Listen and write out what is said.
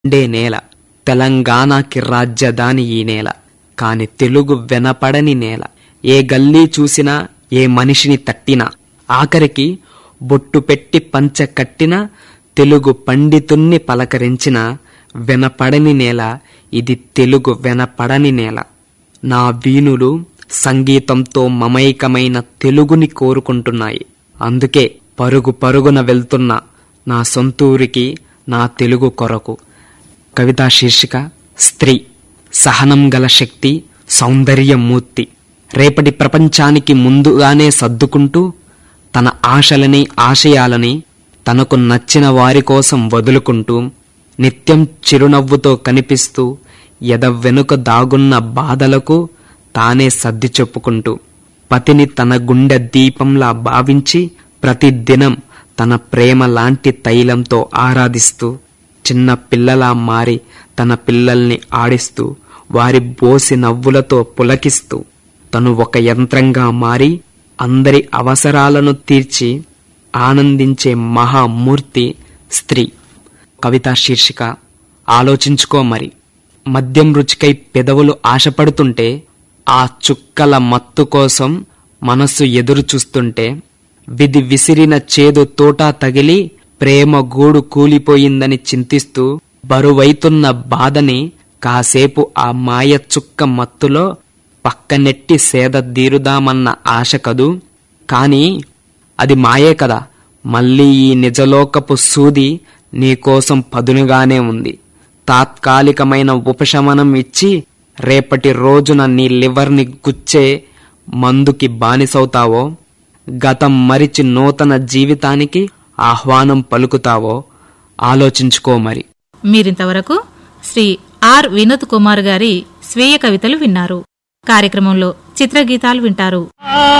ఉండే నేల తెలంగాణకి రాజ్యదాని ఈ నేల కాని తెలుగు వెనపడని నేల ఏ గల్లీ చూసినా ఏ మనిషిని తట్టినా ఆఖరికి బొట్టు పెట్టి పంచ కట్టిన తెలుగు పండితుణ్ణి పలకరించిన వెనపడని నేల ఇది తెలుగు వెనపడని నేల నా వీణులు సంగీతంతో మమైకమైన తెలుగుని కోరుకుంటున్నాయి అందుకే పరుగు పరుగున వెళ్తున్న నా సొంతూరికి నా తెలుగు కొరకు కవితా శీర్షిక స్త్రీ సహనం గల శక్తి సౌందర్యమూర్తి రేపటి ప్రపంచానికి ముందుగానే సర్దుకుంటూ తన ఆశలని ఆశయాలని తనకు నచ్చిన వారి కోసం వదులుకుంటూ నిత్యం చిరునవ్వుతో కనిపిస్తూ ఎద వెనుక దాగున్న బాధలకు తానే సర్ది చెప్పుకుంటూ పతిని తన గుండె దీపంలా భావించి ప్రతిదినం తన ప్రేమ లాంటి తైలంతో ఆరాధిస్తూ చిన్న పిల్లలా మారి తన పిల్లల్ని ఆడిస్తూ వారి బోసి నవ్వులతో పులకిస్తూ తను ఒక యంత్రంగా మారి అందరి అవసరాలను తీర్చి ఆనందించే మహామూర్తి స్త్రీ కవితా శీర్షిక ఆలోచించుకో మరి మద్యం రుచికై పెదవులు ఆశపడుతుంటే ఆ చుక్కల మత్తు కోసం మనస్సు ఎదురు చూస్తుంటే విధి విసిరిన చేదు తోట తగిలి ప్రేమ గూడు కూలిపోయిందని చింతిస్తూ బరువైతున్న బాధని కాసేపు ఆ మాయ చుక్క మత్తులో పక్కనెట్టి సేద తీరుదామన్న ఆశ కదూ కాని అది మాయే కదా మళ్ళీ ఈ నిజలోకపు సూది నీకోసం పదునుగానే ఉంది తాత్కాలికమైన ఉపశమనం ఇచ్చి రేపటి రోజున నీ లివర్ని గుచ్చే మందుకి బానిసవుతావో గతం మరిచి నూతన జీవితానికి ఆహ్వానం పలుకుతావో ఆలోచించుకో మరి మీరింతవరకు శ్రీ ఆర్ వినోద్ కుమార్ గారి స్వీయ కవితలు విన్నారు కార్యక్రమంలో చిత్రగీతాలు వింటారు